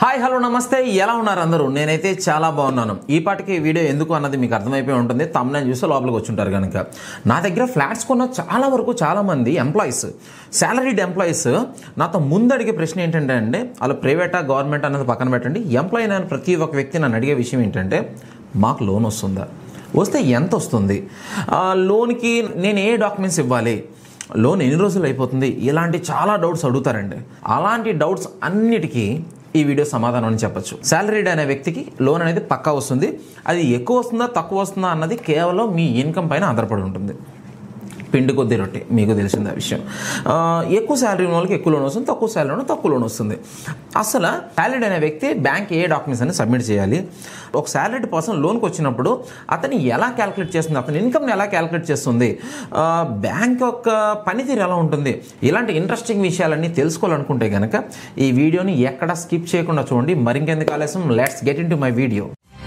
hi hello నమస్తే ఎలా ఉన్నారు అందరూ నేనైతే చాలా బాగున్నాను ఈ పాటికి ఈ వీడియో ఎందుకు అన్నది మీకు అర్థమైపోయి ఉంటుంది తమ్ముని చూస్తే లోపలికి వచ్చుంటారు కనుక నా దగ్గర ఫ్లాట్స్ కొన్న చాలా వరకు చాలామంది ఎంప్లాయీస్ శాలరీడ్ ఎంప్లాయీస్ నాతో ముందు అడిగే ప్రశ్న ఏంటంటే అండి వాళ్ళు ప్రైవేటా గవర్నమెంట్ అన్నది పక్కన పెట్టండి ఎంప్లాయీ నేను ప్రతి ఒక్క వ్యక్తి నన్ను అడిగే విషయం ఏంటంటే మాకు లోన్ వస్తుందా వస్తే ఎంత వస్తుంది ఆ, లోన్కి నేను ఏ డాక్యుమెంట్స్ ఇవ్వాలి లోన్ ఎన్ని రోజులు అయిపోతుంది ఇలాంటి చాలా డౌట్స్ అడుగుతారండి అలాంటి డౌట్స్ అన్నిటికీ ఈ వీడియో సమాధానం అని చెప్పొచ్చు శాలరీడ్ అనే వ్యక్తికి లోన్ అనేది పక్కా వస్తుంది అది ఎక్కువ వస్తుందా తక్కువ వస్తుందా అన్నది కేవలం మీ ఇన్కమ్ పైన ఆధారపడి ఉంటుంది పిండి కొద్ది రొట్టె మీకు తెలిసింది ఆ విషయం ఆ, ఎక్కువ శాలరీ ఉన్న వాళ్ళకి ఎక్కువ లోన్ వస్తుంది తక్కువ శాలరీ ఉన్న తక్కువ లోన్ వస్తుంది అసలు శాలరీడ్ అనే వ్యక్తి బ్యాంక్ ఏ డాక్యుమెంట్స్ అని సబ్మిట్ చేయాలి ఒక శాలరీడ్ పర్సన్ లోన్కి వచ్చినప్పుడు అతను ఎలా క్యాలిక్యులేట్ చేస్తుంది అతని ఇన్కమ్ని ఎలా క్యాలిక్యులేట్ చేస్తుంది ఆ, బ్యాంక్ యొక్క పనితీరు ఎలా ఉంటుంది ఇలాంటి ఇంట్రెస్టింగ్ విషయాలన్నీ తెలుసుకోవాలనుకుంటే కనుక ఈ వీడియోని ఎక్కడ స్కిప్ చేయకుండా చూడండి మరింకెందుకు ఆలస్యం let's get into my video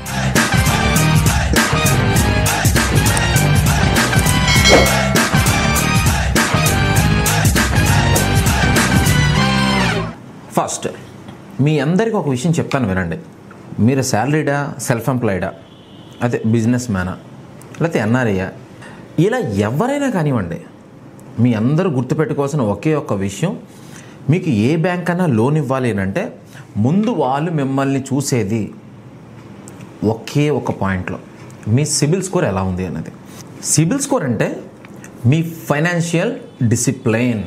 first మీ అందరికీ ఒక విషయం చెప్తాను వినండి మీరు శాలరీడా సెల్ఫ్ ఎంప్లాయిడా అదే బిజినెస్ మ్యానా లేకపోతే ఎన్ఆర్ఐయా ఇలా ఎవరైనా కానివ్వండి మీ అందరూ గుర్తుపెట్టుకోవాల్సిన ఒకే ఒక్క విషయం మీకు ఏ బ్యాంక్ అన్నా లోన్ ఇవ్వాలి అని అంటే ముందు వాళ్ళు మిమ్మల్ని చూసేది ఒకే ఒక పాయింట్లో మీ సిబిల్ స్కోర్ ఎలా ఉంది అన్నది సిబిల్ స్కోర్ అంటే మీ ఫైనాన్షియల్ డిసిప్లైన్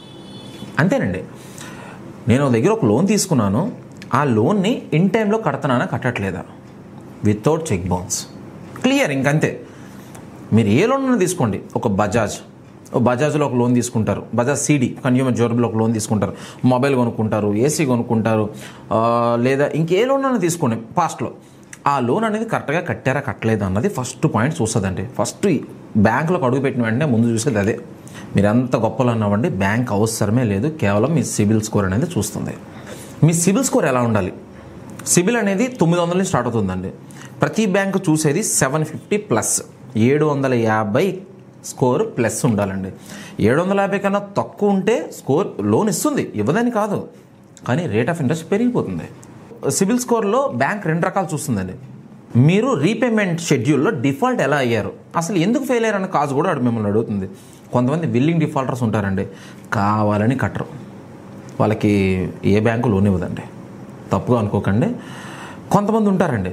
అంతేనండి నేను ఒక దగ్గర ఒక లోన్ తీసుకున్నాను ఆ లోన్ని ఇన్ టైంలో కడతానా కట్టట్లేదా వితౌట్ చెక్ బౌన్స్ క్లియర్ ఇంకంతే మీరు ఏ లోన్ అయినా తీసుకోండి ఒక బజాజ్ ఓ బజాజ్లో ఒక లోన్ తీసుకుంటారు బజాజ్ సిడి కన్జ్యూమర్ డ్యూరబుల్ ఒక లోన్ తీసుకుంటారు మొబైల్ కొనుక్కుంటారు ఏసీ కొనుక్కుంటారు ఆ, లేదా ఇంకే లోన్ అయినా తీసుకోండి పాస్ట్లో ఆ లోన్ అనేది కరెక్ట్గా కట్టారా కట్టలేదా అన్నది ఫస్ట్ పాయింట్ చూస్తుందండి ఫస్ట్ బ్యాంకులోకి అడుగు పెట్టిన వెంటనే ముందు చూసేది అదే మీరు ఎంత గొప్పలు అన్నామండి బ్యాంక్ అవసరమే లేదు కేవలం మీ సిబిల్ స్కోర్ అనేది చూస్తుంది మీ సిబిల్ స్కోర్ ఎలా ఉండాలి సిబిల్ అనేది తొమ్మిది వందల నుంచి స్టార్ట్ అవుతుందండి ప్రతి బ్యాంకు చూసేది సెవెన్ ఫిఫ్టీ ప్లస్ ఏడు వందల యాభై స్కోర్ ప్లస్ ఉండాలండి ఏడు వందల యాభై కన్నా తక్కువ ఉంటే స్కోర్ లోన్ ఇస్తుంది ఇవ్వదని కాదు కానీ రేట్ ఆఫ్ ఇంట్రెస్ట్ పెరిగిపోతుంది సిబిల్ స్కోర్లో బ్యాంక్ రెండు రకాలు చూస్తుందండి మీరు రీపేమెంట్ షెడ్యూల్లో డిఫాల్ట్ ఎలా అయ్యారు అసలు ఎందుకు ఫెయిల్ అయ్యారన్న కాజ్ కూడా వాడు మిమ్మల్ని అడుగుతుంది కొంతమంది బిల్లింగ్ డిఫాల్టర్స్ ఉంటారండి కావాలని కట్టరు వాళ్ళకి ఏ బ్యాంకు లోన్ ఇవ్వదండి తప్పుగా అనుకోకండి కొంతమంది ఉంటారండి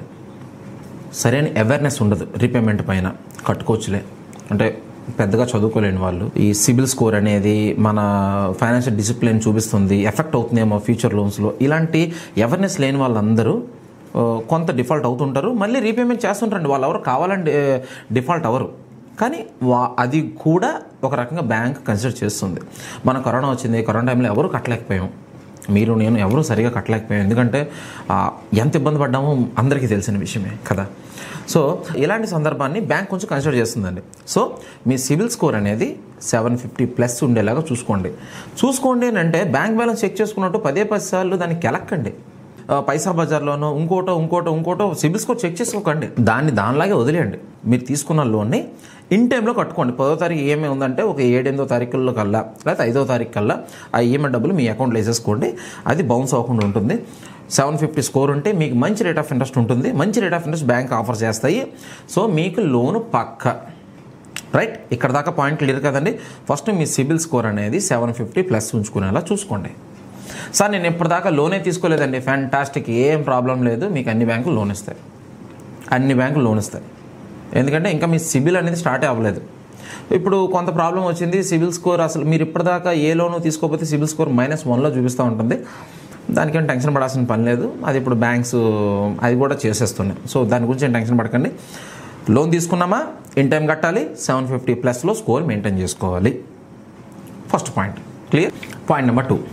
సరైన అవేర్నెస్ ఉండదు రీపేమెంట్ పైన కట్టుకోవచ్చులే అంటే పెద్దగా చదువుకోలేని వాళ్ళు ఈ సిబిల్ స్కోర్ అనేది మన ఫైనాన్షియల్ డిసిప్లిన్ చూపిస్తుంది ఎఫెక్ట్ అవుతుందేమో ఫ్యూచర్ లోన్స్లో ఇలాంటి అవేర్నెస్ లేని వాళ్ళందరూ ఆ, కొంత డిఫాల్ట్ అవుతుంటారు మళ్ళీ రీపేమెంట్ చేస్తుంటారండి వాళ్ళు ఎవరు కావాలని డిఫాల్ట్ అవ్వరు కానీ వా అది కూడా ఒక రకంగా బ్యాంక్ కన్సిడర్ చేస్తుంది మన కరోనా వచ్చింది కరోనా టైంలో ఎవరు కట్టలేకపోయాం మీరు నేను ఎవరూ సరిగా కట్టలేకపోయాం ఎందుకంటే ఆ, ఎంత ఇబ్బంది పడ్డామో అందరికీ తెలిసిన విషయమే కదా సో ఇలాంటి సందర్భాన్ని బ్యాంక్ కొంచెం కన్సిడర్ చేస్తుందండి సో మీ సిబిల్ స్కోర్ అనేది సెవెన్ ఫిఫ్టీ ప్లస్ ఉండేలాగా చూసుకోండి చూసుకోండి అని అంటే బ్యాంక్ బ్యాలెన్స్ చెక్ చేసుకున్నట్టు పదే పది సార్లు దాన్ని కెలక్కండి ఆ, పైసా బజార్లోనో ఇంకోటో ఇంకోటో ఇంకోటో సిబిల్ స్కోర్ చెక్ చేసుకోకండి దాన్ని దానిలాగే వదిలేయండి మీరు తీసుకున్న లోన్ని ఇన్ టైంలో కట్టుకోండి పదో తారీఖు ఈఎంఐ ఉందంటే ఒక ఏడెనిమిదో తారీఖుల్లో కల్లా లేకపోతే ఐదో తారీఖు కల్లా ఆ ఈఎంఐ డబ్బులు మీ అకౌంట్లో వేసేసుకోండి అది బౌన్స్ అవ్వకుండా ఉంటుంది సెవెన్ ఫిఫ్టీ స్కోర్ ఉంటే మీకు మంచి రేట్ ఆఫ్ ఇంట్రెస్ట్ ఉంటుంది మంచి rate of interest bank offer చేస్తాయి సో మీకు లోను పక్క రైట్ ఇక్కడ దాకా పాయింట్ క్లియర్ కదండి ఫస్ట్ మీ సిబిల్ స్కోర్ అనేది సెవెన్ ఫిఫ్టీ ప్లస్ ఉంచుకునేలా చూసుకోండి సార్ నేను ఇప్పటిదాకా లోనే తీసుకోలేదండి ఫ్యాంటాస్టిక్ ఏం ప్రాబ్లం లేదు మీకు అన్ని బ్యాంకులు లోన్ ఇస్తాయి అన్ని బ్యాంకులు లోన్ ఇస్తాయి ఎందుకంటే ఇంకా మీ సిబిల్ అనేది స్టార్ట్ అవ్వలేదు ఇప్పుడు కొంత ప్రాబ్లం వచ్చింది సిబిల్ స్కోర్ అసలు మీరు ఇప్పటిదాకా ఏ లోన్ తీసుకోకపోతే సిబిల్ స్కోర్ మైనస్ వన్లో చూపిస్తూ ఉంటుంది దానికేం టెన్షన్ పడాల్సిన పని లేదు అది ఇప్పుడు బ్యాంక్స్ అది కూడా చేసేస్తున్నాయి సో దాని గురించి ఏం టెన్షన్ పడకండి లోన్ తీసుకున్నామా ఇన్ టైం కట్టాలి సెవెన్ ఫిఫ్టీ ప్లస్లో స్కోర్ మెయింటైన్ చేసుకోవాలి first point clear point number two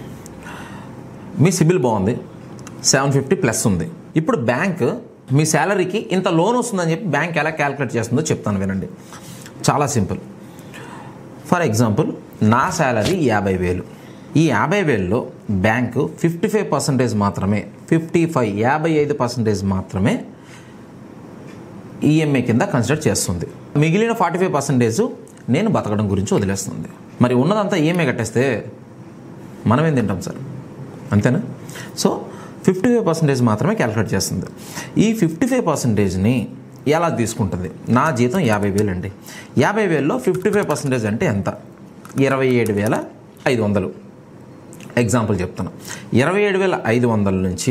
మీ సిబిల్ బాగుంది సెవెన్ ఫిఫ్టీ ప్లస్ ఉంది ఇప్పుడు బ్యాంక్ మీ శాలరీకి ఇంత లోన్ వస్తుందని చెప్పి బ్యాంక్ ఎలా క్యాలిక్యులేట్ చేస్తుందో చెప్తాను వినండి చాలా సింపుల్ ఫర్ ఎగ్జాంపుల్ నా శాలరీ యాభై వేలు ఈ యాభై వేలలో బ్యాంకు ఫిఫ్టీ ఫైవ్ పర్సెంటేజ్ మాత్రమే ఫిఫ్టీ ఫైవ్ యాభై ఐదు పర్సెంటేజ్ మాత్రమే ఈఎంఐ కింద కన్సిడర్ చేస్తుంది మిగిలిన ఫార్టీ ఫైవ్ పర్సెంటేజ్ నేను బతకడం గురించి వదిలేస్తుంది మరి ఉన్నదంతా ఈఎంఐ కట్టేస్తే మనం ఏం తింటాం సార్ అంతేనా సో ఫిఫ్టీ ఫైవ్ పర్సెంటేజ్ మాత్రమే క్యాలిక్యులేట్ చేస్తుంది ఈ ఫిఫ్టీ ఫైవ్ పర్సెంటేజ్ని ఎలా తీసుకుంటుంది నా జీతం యాభై వేలు అండి యాభై వేలలో ఫిఫ్టీ ఫైవ్ పర్సెంటేజ్ అంటే ఎంత ఇరవై ఏడు వేల ఐదు వందలు ఎగ్జాంపుల్ చెప్తాను ఇరవై ఏడు వేల ఐదు వందల నుంచి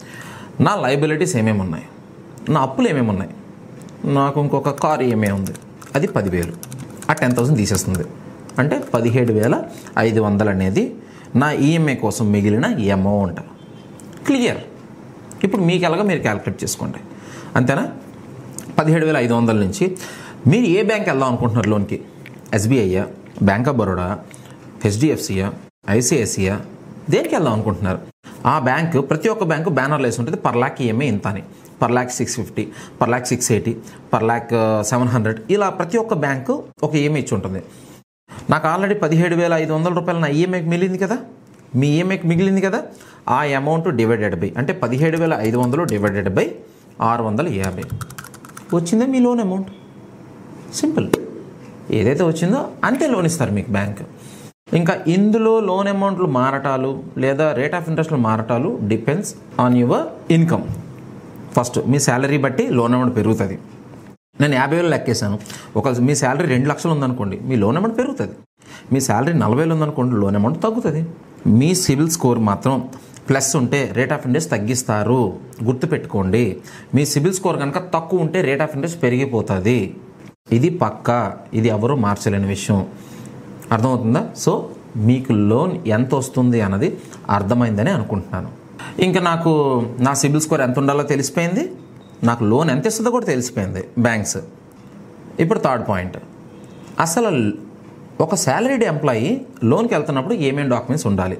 నా లైబిలిటీస్ ఏమేమి ఉన్నాయి నా అప్పులు ఏమేమి ఉన్నాయి నాకు ఇంకొక కార్ ఈఎంఐ ఉంది అది పదివేలు ఆ టెన్ థౌసండ్ తీసేస్తుంది అంటే పదిహేడు వేల ఐదు వందలు అనేది నా ఈఎంఐ కోసం మిగిలిన అమౌంట్ క్లియర్ ఇప్పుడు మీకు ఎలాగో మీరు క్యాలిక్యులేట్ చేసుకోండి అంతేనా పదిహేడు వేల ఐదు వందల నుంచి మీరు ఏ బ్యాంక్ వెళ్దాం అనుకుంటున్నారు లోన్కి ఎస్బీఐయా బ్యాంక్ ఆఫ్ బరోడా హెచ్డిఎఫ్సియా ఐసిఐసియా దేనికి వెళ్దాం అనుకుంటున్నారు ఆ బ్యాంకు ప్రతి ఒక్క బ్యాంకు బ్యానర్లు వేసి ఉంటుంది పర్ ల్యాక్ ఈఎంఐ ఇంత అని per lakh six fifty per lakh six eighty per lakh seven hundred ఇలా ప్రతి ఒక్క బ్యాంకు ఒక ఈఎంఐ ఇచ్చి ఉంటుంది నాకు ఆల్రెడీ పదిహేడు వేల ఐదు వందల రూపాయలు నా ఈఎంఐకి మిగిలింది కదా మీ ఈఎంఐకి మిగిలింది కదా ఆ అమౌంట్ డివైడెడ్ బై అంటే పదిహేడు వేల ఐదు వందలు డివైడెడ్ బై ఆరు వందల యాభై వచ్చిందే మీ లోన్ అమౌంట్ సింపుల్ ఏదైతే వచ్చిందో అంతే లోన్ ఇస్తారు మీకు బ్యాంక్ ఇంకా ఇందులో లోన్ అమౌంట్లు మారటాలు లేదా రేట్ ఆఫ్ ఇంట్రెస్ట్లు మారటాలు depends on your income first మీ శాలరీ బట్టి లోన్ అమౌంట్ పెరుగుతుంది నేను యాభై వేలు లెక్కేశాను ఒక మీ శాలరీ రెండు లక్షలు ఉందనుకోండి మీ లోన్ అమౌంట్ పెరుగుతుంది మీ శాలరీ నలభై వేలు ఉందనుకోండి లోన్ అమౌంట్ తగ్గుతుంది మీ సివిల్ స్కోర్ మాత్రం ప్లస్ ఉంటే రేట్ ఆఫ్ ఇంట్రెస్ట్ తగ్గిస్తారు గుర్తుపెట్టుకోండి మీ సివిల్ స్కోర్ కనుక తక్కువ ఉంటే రేట్ ఆఫ్ ఇంట్రెస్ట్ పెరిగిపోతుంది ఇది పక్కా ఇది ఎవరు మార్చలేని విషయం అర్థమవుతుందా సో మీకు లోన్ ఎంత వస్తుంది అన్నది అర్థమైందని అనుకుంటున్నాను ఇంకా నాకు నా సిబిల్ స్కోర్ ఎంత ఉండాలో తెలిసిపోయింది నాకు లోన్ ఎంత ఇస్తుందో కూడా తెలిసిపోయింది బ్యాంక్స్ ఇప్పుడు థర్డ్ పాయింట్ అసలు ఒక శాలరీడ్ ఎంప్లాయీ లోన్కి వెళ్తున్నప్పుడు ఏమేమి డాక్యుమెంట్స్ ఉండాలి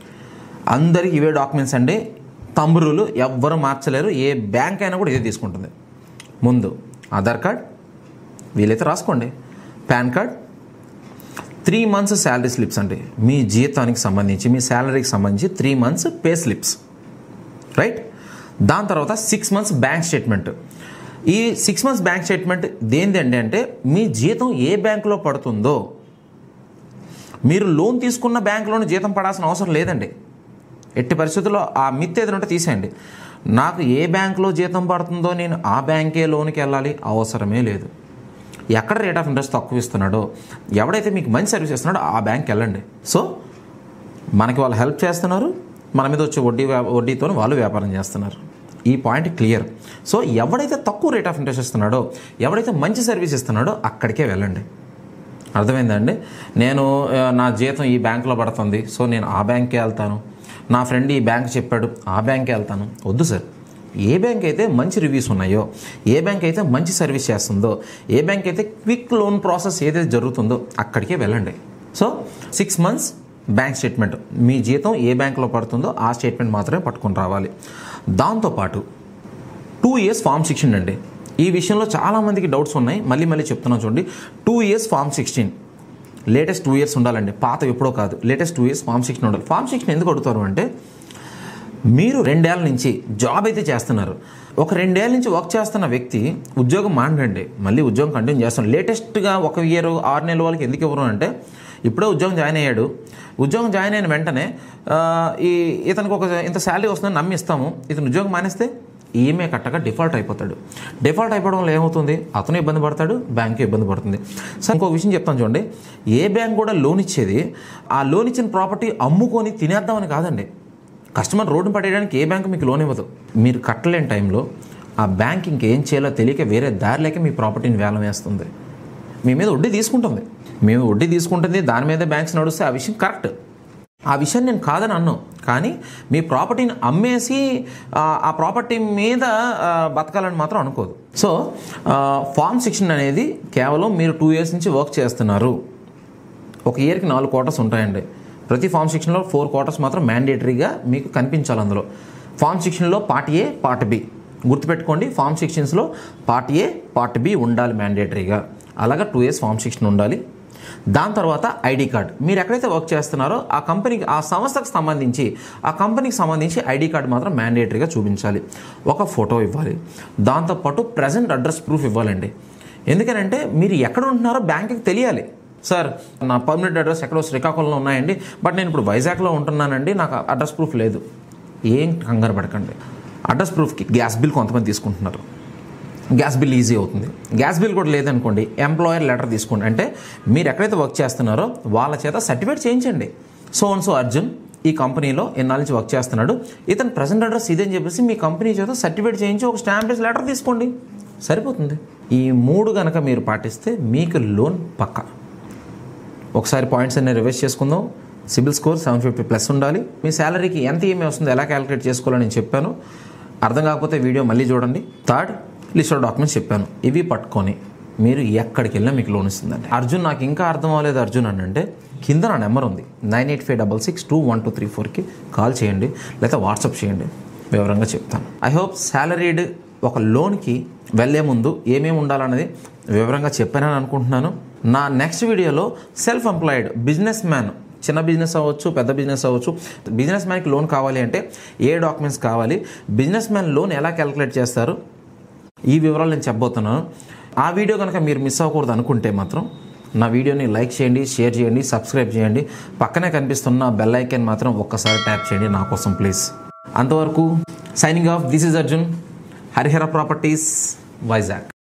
అందరికి ఇవే డాక్యుమెంట్స్ అండి తంబురులు ఎవ్వరు మార్చలేరు ఏ బ్యాంక్ అయినా కూడా ఇదే తీసుకుంటుంది ముందు ఆధార్ కార్డ్ వీలైతే రాసుకోండి PAN card three months salary slips అండి మీ జీతానికి సంబంధించి మీ శాలరీకి సంబంధించి three months pay slips right దాని తర్వాత సిక్స్ మంత్స్ బ్యాంక్ స్టేట్మెంట్ ఈ సిక్స్ మంత్స్ బ్యాంక్ స్టేట్మెంట్ దేనిది అండి అంటే మీ జీతం ఏ బ్యాంకులో పడుతుందో మీరు లోన్ తీసుకున్న బ్యాంకులోనే జీతం పడాల్సిన అవసరం లేదండి ఎట్టి పరిస్థితుల్లో ఆ మిత్ ఏదైనా ఉంటే తీసేయండి నాకు ఏ బ్యాంకులో జీతం పడుతుందో నేను ఆ బ్యాంకే లోన్కి వెళ్ళాలి అవసరమే లేదు ఎక్కడ రేట్ ఆఫ్ ఇంట్రెస్ట్ తక్కువ ఇస్తున్నాడో ఎవడైతే మీకు మంచి సర్వీస్ ఇస్తున్నాడో ఆ బ్యాంక్కి వెళ్ళండి సో మనకి వాళ్ళు హెల్ప్ చేస్తున్నారు మన మీద వచ్చే వడ్డీ వ్యా- వడ్డీతో వాళ్ళు వ్యాపారం చేస్తున్నారు ఈ పాయింట్ క్లియర్ సో ఎవడైతే తక్కువ రేట్ ఆఫ్ ఇంట్రెస్ట్ ఇస్తున్నాడో ఎవడైతే మంచి సర్వీస్ ఇస్తున్నాడో అక్కడికే వెళ్ళండి అర్థమైందండి నేను ఆ, నా జీతం ఈ బ్యాంకులో పడుతుంది సో నేను ఆ బ్యాంక్కే వెళ్తాను నా ఫ్రెండ్ ఈ బ్యాంక్ చెప్పాడు ఆ బ్యాంక్కే వెళ్తాను వద్దు సార్ ఏ బ్యాంక్ అయితే మంచి రివ్యూస్ ఉన్నాయో ఏ బ్యాంక్ అయితే మంచి సర్వీస్ చేస్తుందో ఏ బ్యాంక్ అయితే క్విక్ లోన్ ప్రాసెస్ ఏదైతే జరుగుతుందో అక్కడికే వెళ్ళండి so six months bank statement మీ జీతం ఏ బ్యాంకులో పడుతుందో ఆ స్టేట్మెంట్ మాత్రమే పట్టుకొని రావాలి దాంతోపాటు టూ ఇయర్స్ ఫామ్ సిక్స్టీన్ అండి ఈ విషయంలో చాలామందికి డౌట్స్ ఉన్నాయి మళ్ళీ మళ్ళీ చెప్తున్నాను చూడండి two years form sixteen latest two years ఉండాలండి పాత ఎప్పుడో కాదు latest two years form sixteen ఉండాలి ఫామ్ సిక్స్టీన్ ఎందుకు అడుగుతారు అంటే మీరు రెండేళ్ల నుంచి జాబ్ అయితే చేస్తున్నారు ఒక రెండేళ్ల నుంచి వర్క్ చేస్తున్న వ్యక్తి ఉద్యోగం మానండి మళ్ళీ ఉద్యోగం కంటిన్యూ చేస్తాను లేటెస్ట్గా ఒక ఇయర్ ఆరు నెలల వాళ్ళకి ఎందుకు ఇవ్వరు అంటే ఇప్పుడే ఉద్యోగం జాయిన్ అయ్యాడు ఉద్యోగం జాయిన్ అయిన వెంటనే ఆ, ఈ ఇతనికి ఒక ఇంత శాలరీ వస్తుందని నమ్మి ఇస్తాము ఇతను ఉద్యోగం మానేస్తే ఈఎంఐ కట్టగా డిఫాల్ట్ అయిపోతాడు డిఫాల్ట్ అయిపోవడం వల్ల ఏమవుతుంది అతను ఇబ్బంది పడతాడు బ్యాంకు ఇబ్బంది పడుతుంది సో ఇంకో విషయం చెప్తాను చూడండి ఏ బ్యాంక్ కూడా లోన్ ఇచ్చేది ఆ లోన్ ఇచ్చిన ప్రాపర్టీ అమ్ముకొని తినేద్దామని కాదండి కస్టమర్ రోడ్డు పడేయడానికి ఏ బ్యాంకు మీకు లోన్ ఇవ్వదు మీరు కట్టలేని టైంలో ఆ బ్యాంక్ ఇంకేం చేయాలో తెలియక వేరే దారి లేక మీ ప్రాపర్టీని వేలం వేస్తుంది మీ మీద వడ్డీ తీసుకుంటుంది మేము వడ్డీ తీసుకుంటుంది దాని మీద బ్యాంక్స్ నడుస్తే ఆ విషయం కరెక్ట్ ఆ విషయాన్ని నేను కాదని అన్నాను కానీ మీ ప్రాపర్టీని అమ్మేసి ఆ, ఆ ప్రాపర్టీ మీద ఆ, బతకాలని మాత్రం అనుకోదు సో ఫార్మ్ సెక్షన్ అనేది కేవలం మీరు టూ ఇయర్స్ నుంచి వర్క్ చేస్తున్నారు ఒక ఇయర్కి నాలుగు క్వార్టర్స్ ఉంటాయండి ప్రతి ఫార్మ్ సెక్షన్లో ఫోర్ క్వార్టర్స్ మాత్రం మ్యాండేటరీగా మీకు కనిపించాలి అందులో ఫార్మ్ సెక్షన్లో పార్ట్ ఏ పార్ట్ బి గుర్తుపెట్టుకోండి ఫార్మ్ సెక్షన్స్లో పార్ట్ ఏ పార్ట్ బి ఉండాలి మ్యాండేటరీగా అలాగా టూ ఇయర్స్ ఫార్మ్ సెక్షన్ ఉండాలి దాని తర్వాత ఐడి కార్డ్ మీరు ఎక్కడైతే వర్క్ చేస్తున్నారో ఆ కంపెనీకి ఆ సంస్థకు సంబంధించి ఆ కంపెనీకి సంబంధించి ఐడి కార్డ్ మాత్రం మ్యాండేటరీగా చూపించాలి ఒక ఫోటో ఇవ్వాలి దాంతోపాటు ప్రజెంట్ అడ్రస్ ప్రూఫ్ ఇవ్వాలండి ఎందుకనంటే మీరు ఎక్కడ ఉంటున్నారో బ్యాంకుకి తెలియాలి సార్ నా పర్మనెంట్ అడ్రస్ ఎక్కడో శ్రీకాకుళంలో ఉన్నాయండి బట్ నేను ఇప్పుడు వైజాగ్లో ఉంటున్నానండి నాకు అడ్రస్ ప్రూఫ్ లేదు ఏం కంగారు పడకండి అడ్రస్ ప్రూఫ్కి గ్యాస్ బిల్ కొంతమంది తీసుకుంటున్నారు గ్యాస్ బిల్ ఈజీ అవుతుంది గ్యాస్ బిల్ కూడా లేదనుకోండి ఎంప్లాయర్ లెటర్ తీసుకోండి అంటే మీరు ఎక్కడైతే వర్క్ చేస్తున్నారో వాళ్ళ చేత సర్టిఫికేట్ చేయించండి సో అండ్ సో అర్జున్ ఈ కంపెనీలో ఎన్నాళ్ళ నుంచి వర్క్ చేస్తున్నాడు ఇతను ప్రజెంట్ అడ్రస్ ఇదని చెప్పేసి మీ కంపెనీ చేత సర్టిఫికేట్ చేయించి ఒక స్టాంప్ వేసి లెటర్ తీసుకోండి సరిపోతుంది ఈ మూడు కనుక మీరు పాటిస్తే మీకు లోన్ పక్కా ఒకసారి పాయింట్స్ అన్ని రివైజ్ చేసుకుందాం CIBIL score seven fifty plus ఉండాలి మీ శాలరీకి ఎంత ఈఎంఐ వస్తుందో ఎలా క్యాలిక్యులేట్ చేసుకోవాలని నేను చెప్పాను అర్థం కాకపోతే వీడియో మళ్ళీ చూడండి థర్డ్ లిస్ట్ ఆఫ్ డాక్యుమెంట్స్ చెప్పాను ఇవి పట్టుకొని మీరు ఎక్కడికి వెళ్ళినా మీకు లోన్ ఇస్తుందండి అర్జున్ నాకు ఇంకా అర్థం అవ్వలేదు అర్జున్ అని అంటే కింద నా నెంబర్ ఉంది nine eight five double six two one two three ఫోర్కి కాల్ చేయండి లేదా వాట్సాప్ చేయండి వివరంగా చెప్తాను ఐ హోప్ శాలరీడ్ ఒక లోన్కి వెళ్ళే ముందు ఏమేమి ఉండాలన్నది వివరంగా చెప్పానని అనుకుంటున్నాను నా నెక్స్ట్ వీడియోలో సెల్ఫ్ ఎంప్లాయిడ్ బిజినెస్ మ్యాన్ చిన్న బిజినెస్ అవ్వచ్చు పెద్ద బిజినెస్ అవ్వచ్చు బిజినెస్ మ్యాన్కి లోన్ కావాలి అంటే ఏ డాక్యుమెంట్స్ కావాలి బిజినెస్ మ్యాన్ లోన్ ఎలా క్యాలిక్యులేట్ చేస్తారు ఈ వివరాలు నేను చెప్పబోతున్నాను ఆ వీడియో కనుక మీరు మిస్ అవ్వకూడదు అనుకుంటే మాత్రం నా వీడియోని లైక్ చేయండి షేర్ చేయండి సబ్స్క్రైబ్ చేయండి పక్కనే కనిపిస్తున్న బెల్ ఐకాన్ మాత్రం ఒక్కసారి ట్యాప్ చేయండి నా కోసం ప్లీజ్ అంతవరకు signing off this is Arjun Harihara Properties Vizag